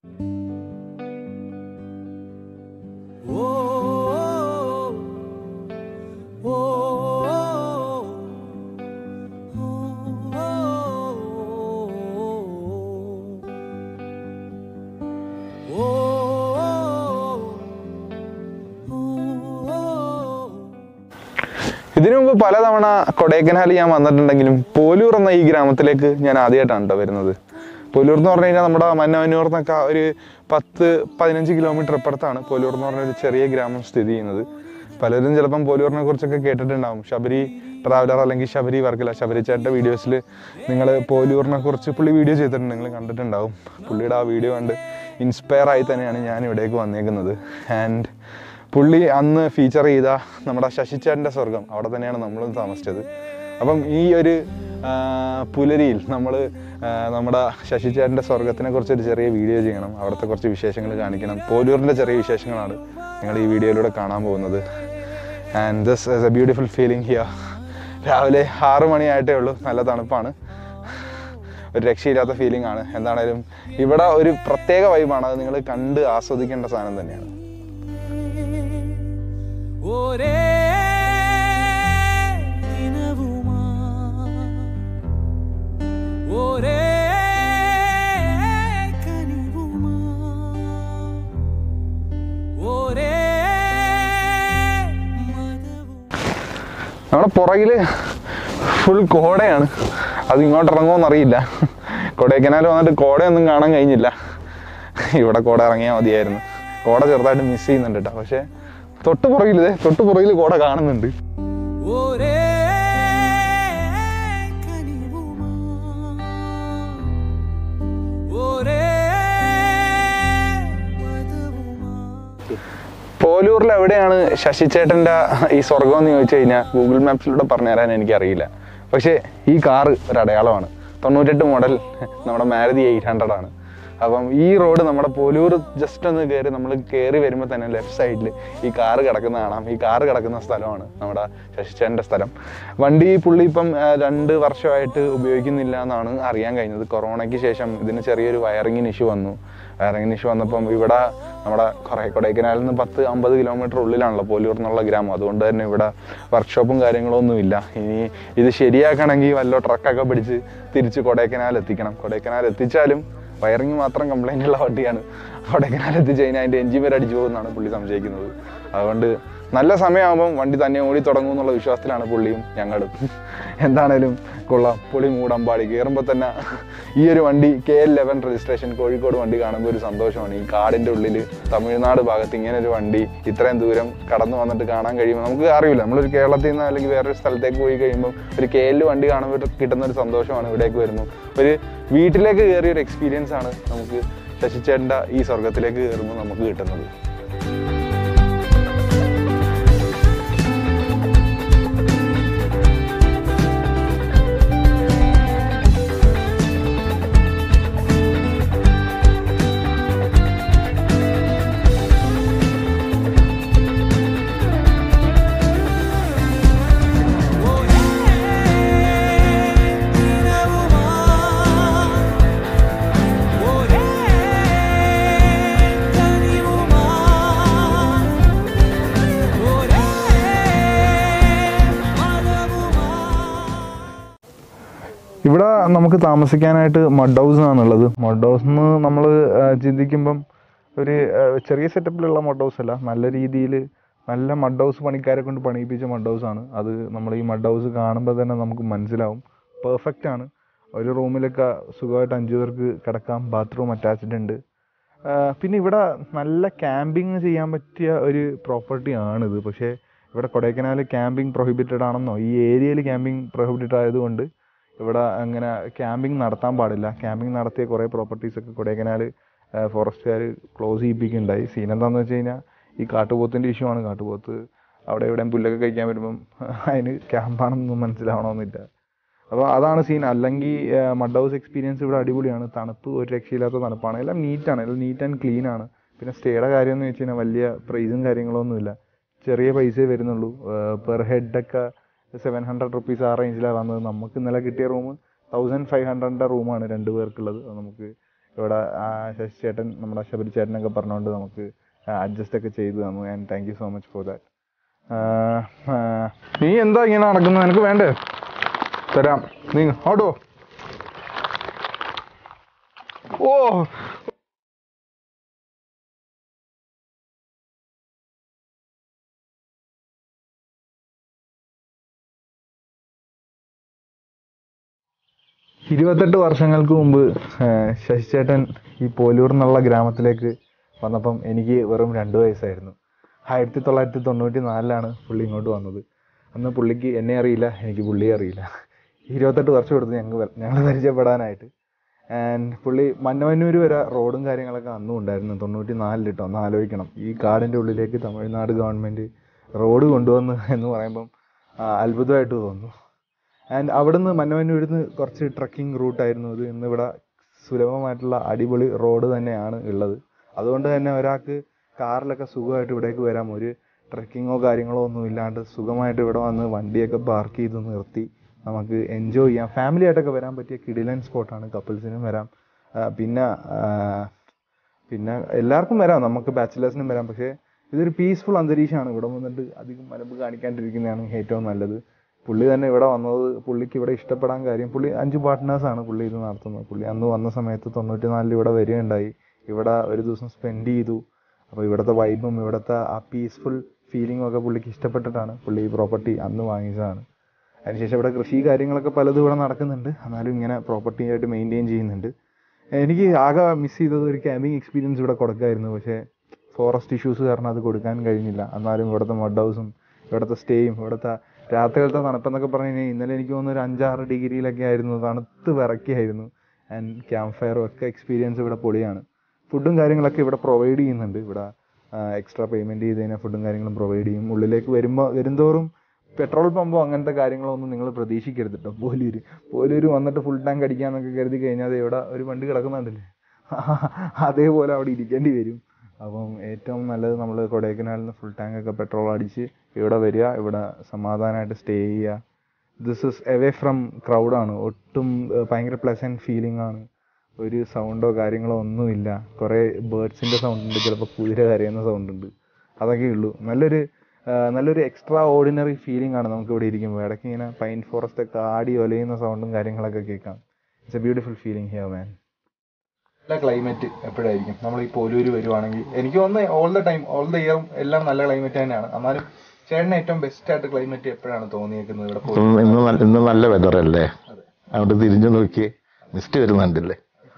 ഇതിനു മുമ്പ് പലതവണ കൊടൈക്കനാൽ ഞാൻ വന്നിട്ടുണ്ടെങ്കിലും പോലൂർ എന്ന ഈ ഗ്രാമത്തിലേക്ക് ഞാൻ ആദ്യമായിട്ടാണ് കേട്ടോ വരുന്നത് പോലൂർ എന്ന് പറഞ്ഞു കഴിഞ്ഞാൽ നമ്മുടെ മന്നവന്നൂർ എന്നൊക്കെ ഒരു പത്ത് പതിനഞ്ച് കിലോമീറ്റർ അപ്പുറത്താണ് പോലൂർ എന്ന് പറഞ്ഞ ഒരു ചെറിയ ഗ്രാമം സ്ഥിതി ചെയ്യുന്നത് പലരും ചിലപ്പം പോലൂരിനെ കുറിച്ചൊക്കെ കേട്ടിട്ടുണ്ടാവും ശബരി ട്രാവലർ അല്ലെങ്കിൽ ശബരി വർക്കല ശബരി ചേട്ടൻ്റെ വീഡിയോസിൽ നിങ്ങൾ പോലൂരിനെ കുറിച്ച് പുള്ളി വീഡിയോ ചെയ്തിട്ടുണ്ട് നിങ്ങൾ കണ്ടിട്ടുണ്ടാവും പുള്ളിയുടെ ആ വീഡിയോ കണ്ട് ഇൻസ്പയർ ആയി തന്നെയാണ് ഞാൻ ഇവിടേക്ക് വന്നേക്കുന്നത് ആൻഡ് പുള്ളി അന്ന് ഫീച്ചർ ചെയ്ത നമ്മുടെ ശശിചേട്ടൻ്റെ സ്വർഗം അവിടെ തന്നെയാണ് നമ്മളും താമസിച്ചത് അപ്പം ഈ ഒരു ആ, പുലരിയിൽ നമ്മൾ നമ്മുടെ ശശിചേട്ടൻ്റെ സ്വർഗത്തിനെ കുറിച്ച് ഒരു ചെറിയ വീഡിയോ ചെയ്യണം അവിടുത്തെ കുറച്ച് വിശേഷങ്ങൾ കാണിക്കണം പോലൂരിൻ്റെ ചെറിയ വിശേഷങ്ങളാണ് നിങ്ങൾ ഈ വീഡിയോയിലൂടെ കാണാൻ പോകുന്നത് and this is a beautiful feeling here രാവിലെ ആറ് മണിയായിട്ടേ ഉള്ളൂ നല്ല തണുപ്പാണ് ഒരു രക്ഷയില്ലാത്ത ഫീലിംഗ് ആണ് എന്താണേലും ഇവിടെ ഒരു പ്രത്യേക വൈബാണ് അത് നിങ്ങൾ കണ്ട് ആസ്വദിക്കേണ്ട സാധനം തന്നെയാണ് ഒരേ ഇനവുമാ ഒരേ കനിവുമാ ഒരേ മതവും നമ്മുടെ പുറകിൽ ഫുൾ കോടയാണ് അത് ഇങ്ങോട്ട് ഇറങ്ങുമോന്ന് അറിയില്ല കൊടൈക്കനാൽ വന്നിട്ട് കോടയൊന്നും കാണാൻ കഴിഞ്ഞില്ല ഇവിടെ കോട ഇറങ്ങിയാൽ മതിയായിരുന്നു കോട ചെറുതായിട്ട് മിസ് ചെയ്യുന്നുണ്ട് കേട്ടോ പക്ഷേ തൊട്ട് പുറകിൽ ഇതേ തൊട്ട് പുറകിൽ കോട കാണുന്നുണ്ട് ഒരേ കനിവുമാ ഒരേ മതവുമാ പോലൂരിൽ എവിടെയാണ് ശശിചേട്ടൻ്റെ ഈ സ്വർഗം എന്ന് ചോദിച്ചു കഴിഞ്ഞാൽ ഗൂഗിൾ മാപ്സിലൂടെ പറഞ്ഞുതരാൻ എനിക്കറിയില്ല പക്ഷേ ഈ കാറ് ഒരു അടയാളമാണ് തൊണ്ണൂറ്റെട്ട് മോഡൽ നമ്മുടെ മാരുതി എയ്റ്റ് ഹൺഡ്രഡ് ആണ് അപ്പം ഈ റോഡ് നമ്മുടെ പോലൂർ ജസ്റ്റ് ഒന്ന് കയറി നമ്മൾ കയറി വരുമ്പോൾ തന്നെ ലെഫ്റ്റ് സൈഡിൽ ഈ കാറ് കിടക്കുന്ന കാണാം ഈ കാറ് കിടക്കുന്ന സ്ഥലമാണ് നമ്മുടെ ശശിചേട്ടൻ്റെ സ്ഥലം വണ്ടി പുള്ളി ഇപ്പം ആ, രണ്ട് വർഷമായിട്ട് ഉപയോഗിക്കുന്നില്ല എന്നാണ് അറിയാൻ കഴിഞ്ഞത് കൊറോണയ്ക്ക് ശേഷം ഇതിന് ചെറിയൊരു വയറിങ്ങിന് ഇഷ്യൂ വന്നു വയറിങ്ങിന് ഇഷ്യൂ വന്നപ്പം ഇവിടെ നമ്മുടെ കുറേ കൊടൈക്കനാലിൽ നിന്ന് പത്ത് അമ്പത് കിലോമീറ്റർ ഉള്ളിലാണല്ലോ പോലൂർ എന്നുള്ള ഗ്രാമം അതുകൊണ്ട് തന്നെ ഇവിടെ വർക്ക്ഷോപ്പും കാര്യങ്ങളൊന്നും ഇല്ല ഇനി ഇത് ശരിയാക്കണമെങ്കിൽ വല്ല ട്രക്കൊക്കെ പിടിച്ച് തിരിച്ച് കൊടൈക്കനാൽ എത്തിക്കണം കൊടൈക്കനാൽ എത്തിച്ചാലും വയറിങ് മാത്രം കംപ്ലൈൻ്റ് ഉള്ള വണ്ടിയാണ് കൊടൈക്കനാൽ എത്തിച്ച് കഴിഞ്ഞാൽ അതിൻ്റെ എഞ്ചിൻ വരെ അടിച്ചു പോകുമെന്നാണ് പുള്ളി സംശയിക്കുന്നത് അതുകൊണ്ട് നല്ല സമയമാകുമ്പം വണ്ടി തന്നെ ഓടി തുടങ്ങും എന്നുള്ള വിശ്വാസത്തിലാണ് പുള്ളിയും ഞങ്ങളും എന്താണേലും കൊള്ളാം പുളി മൂടമ്പാടി കയറുമ്പോൾ തന്നെ ഈ ഒരു വണ്ടി K L eleven registration Kozhikode വണ്ടി കാണുമ്പോൾ ഒരു സന്തോഷമാണ് ഈ കാടിൻ്റെ ഉള്ളിൽ തമിഴ്നാട് ഭാഗത്ത് ഇങ്ങനെ ഒരു വണ്ടി ഇത്രയും ദൂരം കടന്നു വന്നിട്ട് കാണാൻ കഴിയുമ്പോൾ നമുക്ക് അറിയില്ല നമ്മളൊരു കേരളത്തിൽ നിന്ന് അല്ലെങ്കിൽ വേറൊരു സ്ഥലത്തേക്ക് പോയി കഴിയുമ്പോൾ ഒരു കെ എൽ വണ്ടി കാണുമ്പോൾ കിട്ടുന്ന ഒരു സന്തോഷമാണ് ഇവിടേക്ക് വരുമ്പോൾ ഒരു വീട്ടിലേക്ക് കയറിയ ഒരു എക്സ്പീരിയൻസ് ആണ് നമുക്ക് ശശിച്ചേട്ടൻ്റെ ഈ സ്വർഗത്തിലേക്ക് കയറുമ്പോൾ നമുക്ക് കിട്ടുന്നത് ഇവിടെ നമുക്ക് താമസിക്കാനായിട്ട് മഡ് ഹൗസ് ആണുള്ളത് മഡ് ഹൗസ് എന്ന് നമ്മൾ ചിന്തിക്കുമ്പം ഒരു ആ, ചെറിയ സെറ്റപ്പിലുള്ള മഡ് ഹൗസ് അല്ല നല്ല രീതിയിൽ നല്ല മഡ് ഹൗസ് പണിക്കാരെ കൊണ്ട് പണിയിപ്പിച്ച മഡ് ഹൗസ് ആണ് അത് നമ്മൾ ഈ മഡ് ഹൗസ് കാണുമ്പോൾ തന്നെ നമുക്ക് മനസ്സിലാവും പെർഫെക്റ്റ് ആണ് ഒരു റൂമിലൊക്കെ സുഖമായിട്ട് അഞ്ചു പേർക്ക് കിടക്കാം ബാത്റൂം അറ്റാച്ച്ഡ് ഉണ്ട് ആ, പിന്നെ ഇവിടെ നല്ല ക്യാമ്പിങ് ചെയ്യാൻ പറ്റിയ ഒരു പ്രോപ്പർട്ടി ആണിത് പക്ഷേ ഇവിടെ കൊടൈക്കനാൽ ക്യാമ്പിംഗ് പ്രൊഹിബിറ്റഡ് ആണെന്നോ ഈ ഏരിയയിൽ ക്യാമ്പിംഗ് പ്രൊഹിബിറ്റഡ് ആയതുകൊണ്ട് ഇവിടെ അങ്ങനെ ക്യാമ്പിംഗ് നടത്താൻ പാടില്ല ക്യാമ്പിംഗ് നടത്തിയ കുറേ പ്രോപ്പർട്ടീസ് ഒക്കെ കൊടൈക്കനാൽ ഫോറസ്റ്റുകാർ ക്ലോസ് ചെയ്യിപ്പിക്കുകയുണ്ടായി സീൻ എന്താണെന്ന് വെച്ച് കഴിഞ്ഞാൽ ഈ കാട്ടുപോത്തിൻ്റെ ഇഷ്യൂ ആണ് കാട്ടുപോത്ത് അവിടെ എവിടെയും പുല്ലൊക്കെ കഴിക്കാൻ വരുമ്പം അതിന് ക്യാമ്പാണെന്നൊന്നും മനസ്സിലാവണമെന്നില്ല അപ്പോൾ അതാണ് സീൻ അല്ലെങ്കിൽ മഡ് ഹൗസ് എക്സ്പീരിയൻസ് ഇവിടെ അടിപൊളിയാണ് തണുപ്പ് ഒരു രക്ഷയില്ലാത്ത തണുപ്പാണ് എല്ലാം നീറ്റാണ് എല്ലാം നീറ്റ് ആൻഡ് ക്ലീൻ ആണ് പിന്നെ സ്റ്റേയുടെ കാര്യം എന്ന് വെച്ച് കഴിഞ്ഞാൽ വലിയ പ്രൈസും കാര്യങ്ങളൊന്നുമില്ല ചെറിയ പൈസയെ വരുന്നുള്ളൂ പെർ ഹെഡൊക്കെ സെവൻ ഹൺഡ്രഡ് റുപ്പീസ് ആ റേഞ്ചിലാണ് വന്നത് നമുക്ക് ഇന്നലെ കിട്ടിയ റൂം തൗസൻഡ് ഫൈവ് ഹൺഡ്രഡിൻ്റെ റൂമാണ് രണ്ട് പേർക്കുള്ളത് അത് നമുക്ക് ഇവിടെ ആ ശശി ചേട്ടൻ നമ്മുടെ ശബരി ചേട്ടനൊക്കെ പറഞ്ഞുകൊണ്ട് നമുക്ക് അഡ്ജസ്റ്റ് ഒക്കെ ചെയ്തു തന്നു and thank you so much for that നീ എന്താ ഇങ്ങനെ നടക്കുന്നത് നിനക്ക് വേണ്ടേ തരാം നീ ഓടോ ഓ ഇരുപത്തെട്ട് വർഷങ്ങൾക്ക് മുമ്പ് ഏഹ്, ശശിചേട്ടൻ ഈ പോലൂർ എന്നുള്ള ഗ്രാമത്തിലേക്ക് വന്നപ്പം എനിക്ക് വെറും രണ്ട് വയസ്സായിരുന്നു ആയിരത്തി തൊള്ളായിരത്തി തൊണ്ണൂറ്റി നാലിലാണ് പുള്ളി ഇങ്ങോട്ട് വന്നത് അന്ന് പുള്ളിക്ക് എന്നെ അറിയില്ല എനിക്ക് പുള്ളിയെ അറിയില്ല ഇരുപത്തെട്ട് വർഷം എടുത്ത് ഞങ്ങൾ ഞങ്ങൾ പരിചയപ്പെടാനായിട്ട് ആൻഡ് പുള്ളി മന്നവന്നൂർ വരെ റോഡും കാര്യങ്ങളൊക്കെ അന്നും ഉണ്ടായിരുന്നു തൊണ്ണൂറ്റി നാലിൽ കേട്ടോ ഒന്ന് ആലോചിക്കണം ഈ കാടിൻ്റെ ഉള്ളിലേക്ക് തമിഴ്നാട് ഗവൺമെൻറ് റോഡ് കൊണ്ടുവന്നു എന്ന് പറയുമ്പം ആ, അത്ഭുതമായിട്ട് തോന്നുന്നു ആൻഡ് അവിടുന്ന് മന്നവന്നൂരിൽ നിന്ന് കുറച്ച് ട്രക്കിംഗ് റൂട്ടായിരുന്നു ഇത് ഇന്നിവിടെ സുലഭമായിട്ടുള്ള അടിപൊളി റോഡ് തന്നെയാണ് ഉള്ളത് അതുകൊണ്ട് തന്നെ ഒരാൾക്ക് കാറിലൊക്കെ സുഖമായിട്ട് ഇവിടേക്ക് വരാം ഒരു ട്രക്കിങ്ങോ കാര്യങ്ങളോ ഒന്നും ഇല്ലാണ്ട് സുഖമായിട്ട് ഇവിടെ വന്ന് വണ്ടിയൊക്കെ പാർക്ക് ചെയ്ത് നിർത്തി നമുക്ക് എൻജോയ് ചെയ്യാം ഫാമിലി ആയിട്ടൊക്കെ വരാൻ പറ്റിയ കിടിലൻ സ്പോട്ടാണ് കപ്പിൾസിനും വരാം ആ, പിന്നെ ആ, പിന്നെ എല്ലാവർക്കും വരാം നമുക്ക് ബാച്ചിലേഴ്സിനും വരാം പക്ഷേ ഇതൊരു പീസ്ഫുൾ അന്തരീക്ഷമാണ് ഇവിടെ വന്നിട്ട് അധികം മലമ്പ് കാണിക്കാണ്ടിരിക്കുന്നതാണ് ഏറ്റവും നല്ലത് പുള്ളി തന്നെ ഇവിടെ വന്നത് പുള്ളിക്ക് ഇവിടെ ഇഷ്ടപ്പെടാൻ കാര്യം പുള്ളി അഞ്ച് പാർട്ട്നേഴ്സാണ് പുള്ളി ഇത് നടത്തുന്നത് പുള്ളി അന്ന് വന്ന സമയത്ത് തൊണ്ണൂറ്റി നാലിൽ ഇവിടെ വരികയുണ്ടായി ഇവിടെ ഒരു ദിവസം സ്പെൻഡ് ചെയ്തു അപ്പോൾ ഇവിടുത്തെ വൈബും ഇവിടുത്തെ ആ പീസ്ഫുൾ ഫീലിംഗും ഒക്കെ പുള്ളിക്ക് ഇഷ്ടപ്പെട്ടിട്ടാണ് പുള്ളി ഈ പ്രോപ്പർട്ടി അന്ന് വാങ്ങിച്ചതാണ് അതിനുശേഷം ഇവിടെ കൃഷി കാര്യങ്ങളൊക്കെ പലതും ഇവിടെ നടക്കുന്നുണ്ട് എന്നാലും ഇങ്ങനെ പ്രോപ്പർട്ടി ആയിട്ട് മെയിൻറ്റെയിൻ ചെയ്യുന്നുണ്ട് എനിക്ക് ആകെ മിസ് ചെയ്തത് ഒരു ക്യാമ്പിങ് എക്സ്പീരിയൻസ് ഇവിടെ കൊടുക്കായിരുന്നു പക്ഷേ ഫോറസ്റ്റ് ഇഷ്യൂസ് കാരണം അത് കൊടുക്കാൻ കഴിഞ്ഞില്ല എന്നാലും ഇവിടുത്തെ മഡ് ഹൗസും ഇവിടുത്തെ സ്റ്റേയും ഇവിടുത്തെ രാത്രിയിലത്തെ തണുപ്പെന്നൊക്കെ പറഞ്ഞു കഴിഞ്ഞാൽ ഇന്നലെ എനിക്ക് തോന്നുന്നു ഒരു അഞ്ചാറ് ഡിഗ്രിയിലൊക്കെ ആയിരുന്നു തണുത്ത് വിറയ്ക്കായിരുന്നു ആൻഡ് ക്യാമ്പ് ഫയറും ഒക്കെ എക്സ്പീരിയൻസ് ഇവിടെ പൊളിയാണ് ഫുഡും കാര്യങ്ങളൊക്കെ ഇവിടെ പ്രൊവൈഡ് ചെയ്യുന്നുണ്ട് ഇവിടെ എക്സ്ട്രാ പേയ്മെൻറ്റ് ചെയ്ത് കഴിഞ്ഞാൽ ഫുഡും കാര്യങ്ങളും പ്രൊവൈഡ് ചെയ്യും ഉള്ളിലേക്ക് വരുമ്പോൾ വരുന്തോറും പെട്രോൾ പമ്പോ അങ്ങനത്തെ കാര്യങ്ങളൊന്നും നിങ്ങൾ പ്രതീക്ഷിക്കരുത് കേട്ടോ പോലൂര് പോലൂര് വന്നിട്ട് ഫുൾ ടാങ്ക് അടിക്കാന്നൊക്കെ കരുതി കഴിഞ്ഞാൽ ദേ ഇവിടെ ഒരു വണ്ടി കിടക്കുന്നുണ്ടല്ലേ അതേപോലെ അവിടെ ഇരിക്കേണ്ടി വരും അപ്പം ഏറ്റവും നല്ലത് നമ്മൾ കൊടൈക്കനാലിൽ നിന്ന് ഫുൾ ടാങ്ക് ഒക്കെ പെട്രോൾ അടിച്ച് ഇവിടെ വരിക ഇവിടെ സമാധാനമായിട്ട് സ്റ്റേ ചെയ്യുക ദിസ് ഇസ് എവേ ഫ്രം ക്രൗഡാണ് ഒട്ടും ഏർ, ഭയങ്കര പ്ലസൻറ്റ് ഫീലിംഗ് ആണ് ഒരു സൗണ്ടോ കാര്യങ്ങളോ ഒന്നുമില്ല കുറേ ബേർഡ്സിൻ്റെ സൗണ്ട് ഉണ്ട് ചിലപ്പോൾ കുതിര കരയുന്ന സൗണ്ട് ഉണ്ട് അതൊക്കെ ഉള്ളൂ നല്ലൊരു ആ, നല്ലൊരു എക്സ്ട്രാ ഓർഡിനറി ഫീലിംഗ് ആണ് നമുക്ക് ഇവിടെ ഇരിക്കുമ്പോൾ ഇടയ്ക്ക് ഇങ്ങനെ പൈൻ ഫോറസ്റ്റ് ഒക്കെ ആടി ഒലയുന്ന സൗണ്ടും കാര്യങ്ങളൊക്കെ കേൾക്കാം it's a beautiful feeling here man നല്ല ക്ലൈമറ്റ് എപ്പോഴായിരിക്കും നമ്മൾ ഈ പോലൂര് വരുവാണെങ്കിൽ എനിക്ക് തോന്നുന്നത് all the time all the ഇയറും എല്ലാം നല്ല ക്ലൈമറ്റ് തന്നെയാണ് എന്നാലും ചേട്ടന് ഏറ്റവും ബെസ്റ്റ് ആയിട്ട് ക്ലൈമറ്റ് എപ്പോഴാണ് തോന്നിയേക്കുന്നത് ഇവിടെ പോയി ഇന്ന് ഇന്ന് നല്ല- ഇന്ന് നല്ല വെതർ അല്ലേ അവിടെ തിരിഞ്ഞു നോക്കി മിസ്റ്റ് വരുന്നുണ്ടല്ലേ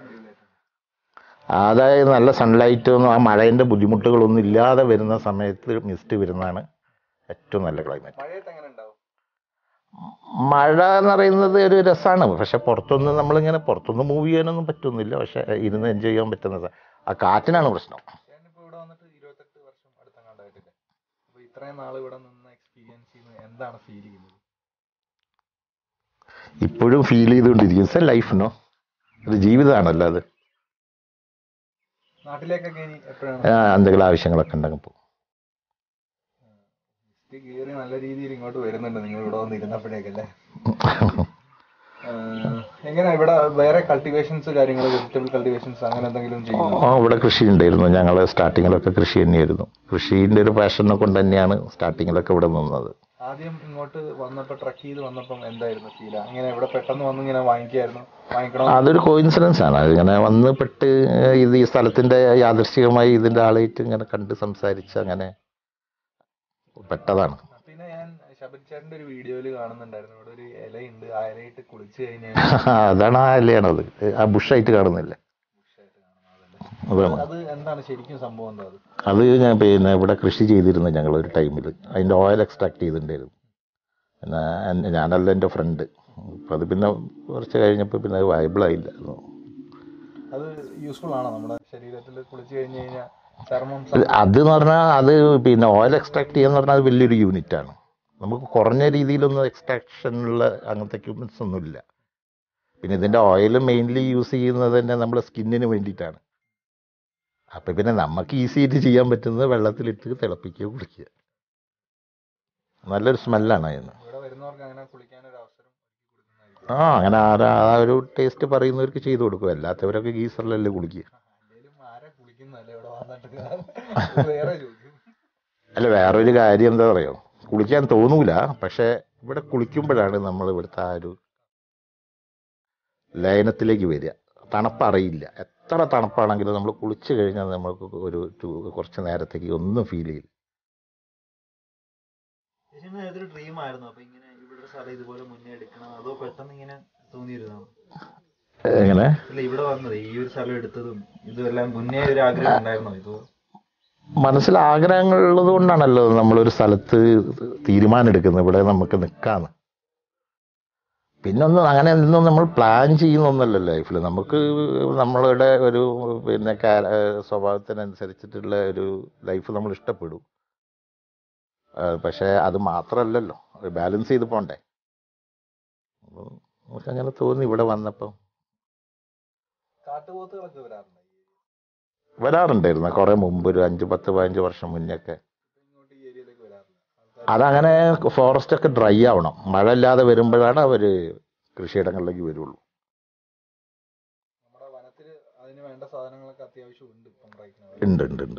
അതായത് നല്ല സൺലൈറ്റ് ഒന്നും ആ മഴേന്റെ ബുദ്ധിമുട്ടുകളൊന്നും ഇല്ലാതെ വരുന്ന സമയത്ത് മിസ്റ്റ് വരുന്നതാണ് ഏറ്റവും നല്ല ക്ലൈമറ്റ് മഴയത്ത് എങ്ങനെ ഉണ്ടാവും മഴ എന്ന് പറയുന്നത് ഒരു രസമാണ് പക്ഷെ പുറത്തൊന്നും നമ്മളിങ്ങനെ പുറത്തൊന്നും മൂവ് ചെയ്യാനൊന്നും പറ്റുന്നില്ല പക്ഷെ ഇരുന്ന് എൻജോയ് ചെയ്യാൻ പറ്റുന്ന സ- ആ കാറ്റിനാണ് പ്രശ്നം ചേട്ടനിപ്പോ ഇവിടെ വന്നിട്ട് ഇരുപത്തെട്ട് വർഷം അടുത്തങ്ങാണ്ടായിട്ടില്ലേ അപ്പൊ ഇത്രയും നാൾ ഇവിടെ നിന്ന് എക്സ്പീരിയൻസ് ചെയ്യുന്നത് എന്താണ് ഫീൽ ചെയ്യുന്നത് ഇപ്പോഴും ഫീൽ ചെയ്തുകൊണ്ടിരിക്കും സെ ലൈഫിനോ ഒരു ജീവിതമാണല്ലോ അത് നാട്ടിലേക്കൊക്കെ ഇനി എപ്പോഴാണ് ആ, എന്തെങ്കിലും ആവശ്യങ്ങളൊക്കെ ഉണ്ടെങ്കിൽ പോകും മിസ്റ്റ് കയറി നല്ല രീതിയിൽ ഇങ്ങോട്ട് വരുന്നുണ്ട് നിങ്ങൾ ഇവിടെ വന്ന് ഇരുന്നപ്പോഴേക്കല്ലേ എങ്ങനെ ഇവിടെ വേറെ കൾട്ടിവേഷൻസ് കാര്യങ്ങൾ വെജിറ്റബിൾ കൾട്ടിവേഷൻസ് അങ്ങനെ എന്തെങ്കിലും ചെയ്യുന്നു ആ ഇവിടെ കൃഷി ഉണ്ടായിരുന്നു ഞങ്ങൾ സ്റ്റാർട്ടിങ്ങിലൊക്കെ കൃഷി തന്നെയായിരുന്നു കൃഷീൻ്റെ ഒരു പാഷനെ കൊണ്ട് തന്നെയാണ് സ്റ്റാർട്ടിങ്ങിലൊക്കെ ഇവിടെ നിന്നത് ആദ്യം ഇങ്ങോട്ട് വന്നപ്പോ ട്രക്ക് ചെയ്ത് വന്നപ്പം എന്തായിരുന്നു ഫീല ഇങ്ങനെ ഇവിടെ പെട്ടെന്ന് വന്ന് ഇങ്ങനെ വാങ്ങിക്കായിരുന്നു വാങ്ങിക്കണം അതൊരു കോയിൻസിഡൻസ് ആണ് അതിങ്ങനെ വന്ന് പെട്ട് ഇത് ഈ സ്ഥലത്തിന്റെ യാദൃശ്ചികമായി ഇതിന്റെ ആളായിട്ട് ഇങ്ങനെ കണ്ട് സംസാരിച്ച് അങ്ങനെ പെട്ടതാണ് പിന്നെ ഞാൻ ശബരിച്ചേട്ടന്റെ ഒരു വീഡിയോയിൽ കാണുന്നുണ്ടായിരുന്നു ഇവിടെ ഒരു ഇലയുണ്ട് ആ ഇലയിട്ട് കുളിച്ചു കഴിഞ്ഞാൽ അതാണ് ആ അല്ലയാണത് ആ ബുഷായിട്ട് കാണുന്നില്ല അതാണ് അത് എന്താണ് ശരിക്കും സംഭവം എന്താ അത് അത് ഞാൻ പിന്നെ ഇവിടെ കൃഷി ചെയ്തിരുന്നു ഞങ്ങൾ ഒരു ടൈമിൽ അതിൻ്റെ ഓയിൽ എക്സ്ട്രാക്ട് ചെയ്തിട്ടുണ്ടായിരുന്നു പിന്നെ എൻ- ഞാനല്ല എൻ്റെ ഫ്രണ്ട് അപ്പം അത് പിന്നെ കുറച്ച് കഴിഞ്ഞപ്പോൾ പിന്നെ അത് viable ആയില്ല അത് യൂസ്ഫുൾ ആണോ നമ്മുടെ ശരീരത്തിൽ കുളിച്ചു കഴിഞ്ഞു കഴിഞ്ഞാൽ ചർമ്മം അത് അത് എന്ന് പറഞ്ഞാൽ അത് പിന്നെ ഓയിൽ എക്സ്ട്രാക്ട് ചെയ്യാന്ന് പറഞ്ഞാൽ അത് വലിയൊരു യൂണിറ്റ് ആണ് നമുക്ക് കുറഞ്ഞ രീതിയിലൊന്നും എക്സ്ട്രാക്ഷനുള്ള അങ്ങനത്തെ എക്യുപ്മെൻറ്റ്സ് ഒന്നുമില്ല പിന്നെ ഇതിൻ്റെ ഓയിൽ മെയിൻലി യൂസ് ചെയ്യുന്നത് തന്നെ നമ്മുടെ സ്കിന്നിന് വേണ്ടിയിട്ടാണ് അപ്പം പിന്നെ നമുക്ക് ഈസി ആയിട്ട് ചെയ്യാൻ പറ്റുന്നത് വെള്ളത്തിലിട്ട് തിളപ്പിക്കുക കുടിക്കുക നല്ലൊരു സ്മെല്ലാണ് അതിന് ഇവിടെ വരുന്നവർക്ക് അങ്ങനെ കുളിക്കാൻ ഒരു അവസരം ഒരുക്കി ആ അങ്ങനെ ആരാ ആ ഒരു ടേസ്റ്റ് പറയുന്നവർക്ക് ചെയ്തു കൊടുക്കും അല്ലാത്തവരൊക്കെ ഗീസറിലല്ലേ കുളിക്കുക അല്ല വേറൊരു കാര്യം എന്താ പറയുക കുളിക്കാൻ തോന്നൂല പക്ഷെ ഇവിടെ കുളിക്കുമ്പോഴാണ് നമ്മൾ ഇവിടുത്തെ ആ ഒരു ലയനത്തിലേക്ക് വരിക തണുപ്പറിയില്ല എത്ര തണുപ്പാണെങ്കിലും നമ്മൾ കുളിച്ചു കഴിഞ്ഞാൽ നമുക്ക് ഒരു ഒരു കുറച്ച് നേരത്തേക്ക് ഒന്നും ഫീൽ ചെയ്യില്ല ചേച്ചിയുടെ നേരത്തെ ഡ്രീം ആയിരുന്നു അപ്പൊ ഇങ്ങനെ ഇവിടെ ഒരു സ്ഥലം ഇതുപോലെ മുന്നേ എടുക്കണം അതോ പെട്ടെന്ന് ഇങ്ങനെ തോന്നിയിരുന്നോ എങ്ങനെ അല്ല ഇവിടെ വന്നത് ഈ ഒരു സ്ഥലം എടുത്തതും ഇതുമെല്ലാം മുന്നേ ഒരു ആഗ്രഹം ഉണ്ടായിരുന്നോ ഇതോ മനസ്സിൽ ആഗ്രഹങ്ങൾ ഉള്ളത് കൊണ്ടാണല്ലോ നമ്മളൊരു സ്ഥലത്ത് തീരുമാനം എടുക്കുന്നത് ഇവിടെ നമുക്ക് നിൽക്കാന്ന് പിന്നൊന്നും അങ്ങനെ ഒന്നും നമ്മൾ പ്ലാൻ ചെയ്യുന്നൊന്നല്ല ലൈഫിൽ നമുക്ക് നമ്മളുടെ ഒരു പിന്നെ കാര- സ്വഭാവത്തിനനുസരിച്ചിട്ടുള്ള ഒരു ലൈഫ് നമ്മൾ ഇഷ്ടപ്പെടും ആ, പക്ഷേ അത് മാത്രമല്ലല്ലോ ബാലൻസ് ചെയ്ത് പോണ്ടേ അപ്പം നമുക്കങ്ങനെ തോന്നി ഇവിടെ വന്നപ്പം കാട്ടുപോത്തുകളൊക്കെ വരാറുണ്ട് വരാറുണ്ടായിരുന്നു കുറെ മുമ്പ് ഒരു അഞ്ച് പത്ത് പതിനഞ്ച് വർഷം മുന്നൊക്കെ അതങ്ങനെ ഫോറസ്റ്റ് ഒക്കെ ഡ്രൈ ആവണം മഴ ഇല്ലാതെ വരുമ്പോഴാണ് അവര് കൃഷിയിടങ്ങളിലേക്ക് വരുള്ളൂ നമ്മുടെ വനത്തിൽ അതിന് വേണ്ട സാധനങ്ങളൊക്കെ അത്യാവശ്യം ഉണ്ട് ഇപ്പം ഉണ്ട് ഉണ്ട് ഉണ്ട്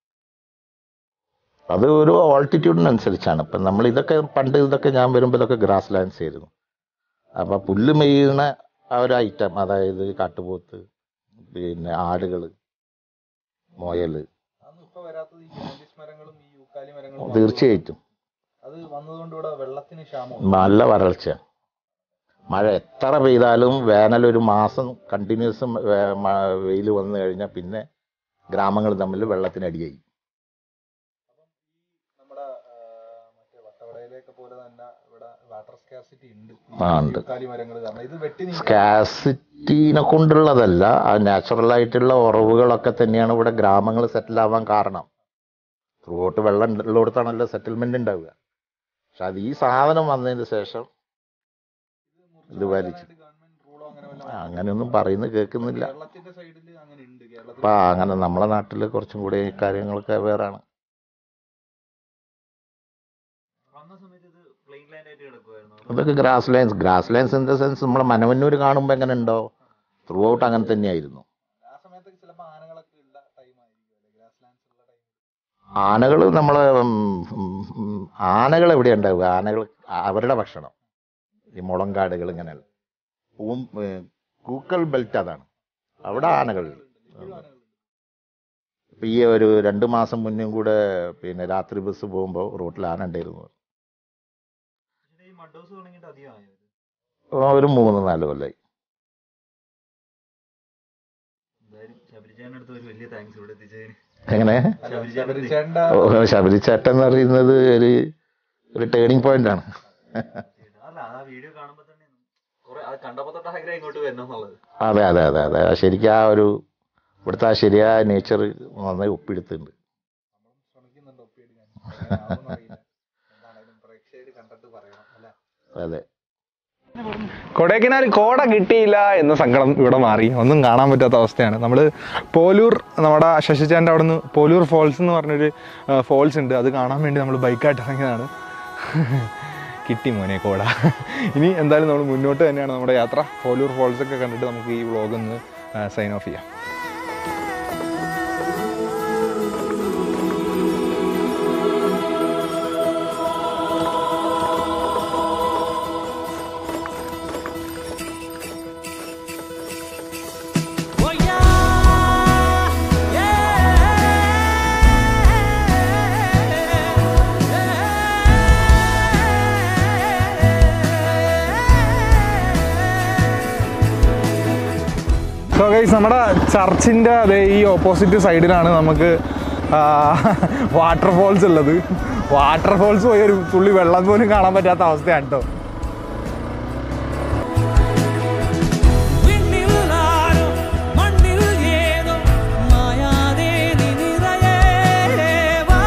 അത് ഒരു ഓൾട്ടിറ്റ്യൂഡിനനുസരിച്ചാണ് ഇപ്പം നമ്മൾ ഇതൊക്കെ പണ്ട് ഇതൊക്കെ ഞാൻ വരുമ്പോൾ ഇതൊക്കെ ഗ്രാസ് ലാൻഡ്സ് ആയിരുന്നു അപ്പം പുല്ല് മെയ്യുന്ന ആ ഒരു ഐറ്റം അതായത് കാട്ടുപോത്ത് പിന്നെ ആടുകൾ മുയൽ അന്ന് ഇപ്പൊ വരാത്തത് ഈ കാൻഡിസ് മരങ്ങളും ഈ യൂക്കാലി മരങ്ങളും തീർച്ചയായിട്ടും അത് വന്നതുകൊണ്ട് ഇവിടെ വെള്ളത്തിന് ക്ഷാമം നല്ല വരൾച്ച മഴ എത്ര പെയ്താലും വേനൽ ഒരു മാസം കണ്ടിന്യൂസ് വെയിൽ വന്നു കഴിഞ്ഞാൽ പിന്നെ ഗ്രാമങ്ങൾ തമ്മിൽ വെള്ളത്തിനടിയായി നമ്മുടെ ആ, മറ്റേ വട്ടവടയിലേക്ക് പോലെ തന്നെ ഇവിടെ വാട്ടർ സ്കാസിറ്റി ഉണ്ട് ആ, ഉണ്ട്. യൂക്കാലി മരങ്ങൾ കാരണം ഇത് വെട്ടി നീക്കാൻ സ്കാസിറ്റീനെ കൊണ്ടുള്ളതല്ല ആ നാച്ചുറൽ ആയിട്ടുള്ള ഉറവുകളൊക്കെ തന്നെയാണ് ഇവിടെ ഗ്രാമങ്ങൾ സെറ്റിൽ ആവാൻ കാരണം ത്രൂ ഔട്ട് വെള്ളം ഉള്ളിടത്താണല്ലോ സെറ്റിൽമെന്റ് ഉണ്ടാവുക പക്ഷെ അത് ഈ സാധനം വന്നതിന് ശേഷം ഇത് വലിച്ചു ഗവൺമെന്റ് റൂളോ അങ്ങനെ ആ, വല്ല അങ്ങനെയൊന്നും പറയുന്നത് കേൾക്കുന്നില്ല കേരളത്തിന്റെ സൈഡിൽ അങ്ങനെ ഉണ്ട് കേരളത്തിൽ അപ്പൊ അങ്ങനെ നമ്മളെ നാട്ടിൽ കുറച്ചും കൂടി കാര്യങ്ങളൊക്കെ വേറാണ് വന്ന സമയത്ത് ഇത് പ്ലെയിൻ ലാൻഡ് ആയിട്ട് കിടക്കുമായിരുന്നു അതൊക്കെ grass lines grass lines in the sense നമ്മളെ മനവന്നൂർ കാണുമ്പോൾ എങ്ങനെ ഉണ്ടോ ത്രൂ ഔട്ട് അങ്ങനെ തന്നെയായിരുന്നു ആ സമയത്തൊക്കെ ചിലപ്പോൾ ആനകളൊക്കെ ഉള്ള ടൈം ആയിരിക്കും അല്ലെ ഗ്രാസ് ലാൻഡ്സ് ഉള്ള ടൈം ആനകൾ നമ്മളെ ഉം, ഉം, ഉം, ആനകൾ എവിടെ ഉണ്ടാവുക ആനകൾ അവരുടെ ഭക്ഷണം ഈ മുളങ്കാടുകൾ ഇങ്ങനെ പൂം ഏ, കൂക്കൽ ബെൽറ്റ് അതാണ് അവിടെ ആനകൾ ഇപ്പൊ ഈ ഒരു രണ്ട് മാസം മുന്നേ കൂടെ പിന്നെ രാത്രി ബസ് പോകുമ്പോൾ റോട്ടിൽ ആന ഉണ്ടായിരുന്നു ഈ മഡ് ഹൗസ് തുടങ്ങിയിട്ട് അധികമായോ ഇത്? ആ, ഒരു മൂന്ന് നാല് കൊല്ലായി എന്തായാലും ശബരിചേട്ടൻ്റെ അടുത്ത് ഒരു വലിയ താങ്ക്സ് ഇവിടെ എത്തിച്ചതിന് എങ്ങനെ ശബരിചേട്ടൻ്റെ ഓ, ശബരിച്ചേട്ടൻ എന്ന് പറയുന്നത് ഒരു ഒരു ടേണിംഗ് പോയിന്റ് ആണ് അല്ല ആ വീഡിയോ കാണുമ്പോൾ തന്നെ കുറെ അത് കണ്ടപ്പോൾ തൊട്ട് ആഗ്രഹം ഇങ്ങോട്ട് വരണം എന്നുള്ളത് അതെ അതെ അതെ അതെ ആ ശരിക്കും ആ ഒരു ഇവിടുത്തെ ആ ശരിയായ നേച്ചർ നന്നായി ഒപ്പിയെടുത്തിട്ടുണ്ട് ശ്രമിക്കുന്നുണ്ട് ഒപ്പിയെടുക്കാൻ എങ്ങനെയാവുമെന്ന് അറിയില്ല എന്താണേലും പ്രേക്ഷകർ കണ്ടിട്ട് പറയണം അല്ലേ അതെ കൊടൈക്കനാൽ കോട കിട്ടിയില്ല എന്ന സങ്കടം ഇവിടെ മാറി ഒന്നും കാണാൻ പറ്റാത്ത അവസ്ഥയാണ് നമ്മൾ പോലൂർ നമ്മുടെ ശശിചാൻ്റെ അവിടെ നിന്ന് പോലൂർ ഫോൾസ് എന്ന് പറഞ്ഞൊരു ഫോൾസ് ഉണ്ട് അത് കാണാൻ വേണ്ടി നമ്മൾ ബൈക്കായിട്ട് ഇറങ്ങിയതാണ് കിട്ടി മോനെ കോട ഇനി എന്തായാലും നമ്മൾ മുന്നോട്ട് തന്നെയാണ് നമ്മുടെ യാത്ര പോലൂർ ഫോൾസ് ഒക്കെ കണ്ടിട്ട് നമുക്ക് ഈ വ്ളോഗ് ഒന്ന് സൈൻ ഓഫ് ചെയ്യാം Oh yeah, സോ ഗൈസ് നമ്മുടെ ചർച്ചിൻ്റെ അതേ ഈ ഓപ്പോസിറ്റ് സൈഡിലാണ് നമുക്ക് വാട്ടർഫോൾസ് ഉള്ളത് വാട്ടർഫോൾസ് പോയി ഒരു തുള്ളി വെള്ളം പോലും കാണാൻ പറ്റാത്ത അവസ്ഥയാണ് കേട്ടോ വിണ്ണിൽ ആരോ മണ്ണിൽ ഏതോ മായാതെ നീ നിറയേ വാ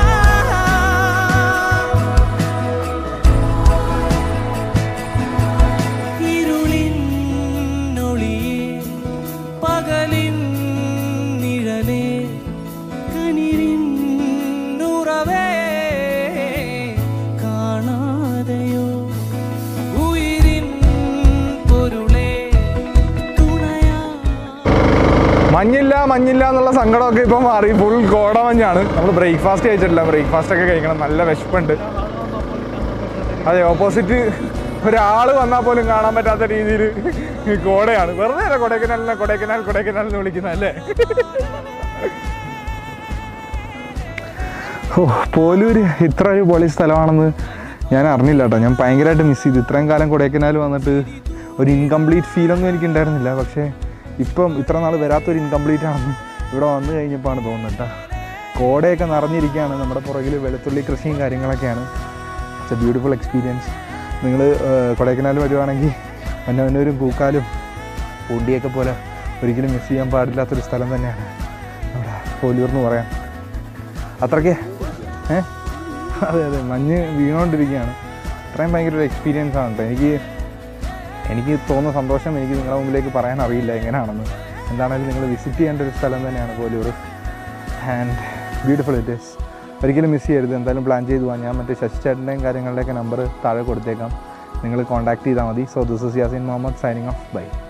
ഇരുളിൻ ഒളിയേ പകലിൻ നിഴലേ കനിരിൻ ഉറവേ കാണാതെയോ മഞ്ഞില്ല മഞ്ഞില്ല എന്നുള്ള സങ്കടമൊക്കെ ഇപ്പം മാറി ഫുൾ കോടമഞ്ഞാണ് നമ്മൾ ബ്രേക്ക്ഫാസ്റ്റ് കഴിച്ചിട്ടില്ല ബ്രേക്ക്ഫാസ്റ്റ് ഒക്കെ കഴിക്കണം നല്ല വിശപ്പുണ്ട് അതെ ഓപ്പോസിറ്റ് ഒരാൾ വന്നാൽ പോലും കാണാൻ പറ്റാത്ത രീതിയിൽ കോടയാണ് വെറുതെ അല്ല കൊടൈക്കനാലിനെ കൊടൈക്കനാൽ കൊടൈക്കനാൽ എന്ന് വിളിക്കുന്നത് അല്ലേ ഓ പോലൂര് ഇത്ര ഒരു പൊളി സ്ഥലമാണെന്ന് ഞാൻ അറിഞ്ഞില്ല കേട്ടോ ഞാൻ ഭയങ്കരമായിട്ട് മിസ് ചെയ്തു ഇത്രയും കാലം കൊടൈക്കനാൽ വന്നിട്ട് ഒരു ഇൻകംപ്ലീറ്റ് ഫീലൊന്നും എനിക്ക് ഉണ്ടായിരുന്നില്ല പക്ഷേ ഇപ്പം ഇത്ര നാൾ വരാത്തൊരു ഇൻകംപ്ലീറ്റ് ആണെന്ന് ഇവിടെ വന്നു കഴിഞ്ഞപ്പോഴാണ് തോന്നുന്നത് കേട്ടോ കോടയൊക്കെ നിറഞ്ഞിരിക്കുകയാണ് നമ്മുടെ പുറകിൽ വെളുത്തുള്ളി കൃഷിയും കാര്യങ്ങളൊക്കെയാണ് ഇറ്റ്സ് എ ബ്യൂട്ടിഫുൾ എക്സ്പീരിയൻസ് നിങ്ങൾ കൊടൈക്കനാൽ വരുവാണെങ്കിൽ മന്നവന്നൂരും പൂക്കാലും പൂണ്ടിയൊക്കെ പോലെ ഒരിക്കലും മിസ് ചെയ്യാൻ പാടില്ലാത്തൊരു സ്ഥലം തന്നെയാണ് നമ്മുടെ പോലൂർ എന്ന് പറയാം അത്രയ്ക്ക് ഏ അതെ അതെ മഞ്ഞ് വീണുകൊണ്ടിരിക്കുകയാണ് അത്രയും ഭയങ്കര ഒരു എക്സ്പീരിയൻസ് ആണ് കേട്ടോ എനിക്ക് എനിക്ക് തോന്നുന്ന സന്തോഷം എനിക്ക് നിങ്ങളുടെ മുമ്പിലേക്ക് പറയാൻ അറിയില്ല എങ്ങനെയാണെന്ന് എന്താണെങ്കിലും നിങ്ങൾ വിസിറ്റ് ചെയ്യേണ്ട ഒരു സ്ഥലം തന്നെയാണ് Poloor and beautiful it is ഒരിക്കലും മിസ് ചെയ്യരുത് എന്തായാലും പ്ലാൻ ചെയ്ത് പോകാം ഞാൻ മറ്റേ ശശി ചേട്ടൻ്റെയും കാര്യങ്ങളുടെയൊക്കെ നമ്പർ താഴെ കൊടുത്തേക്കാം നിങ്ങൾ കോൺടാക്ട് ചെയ്താൽ മതി so this is Yasin Muhammad signing off by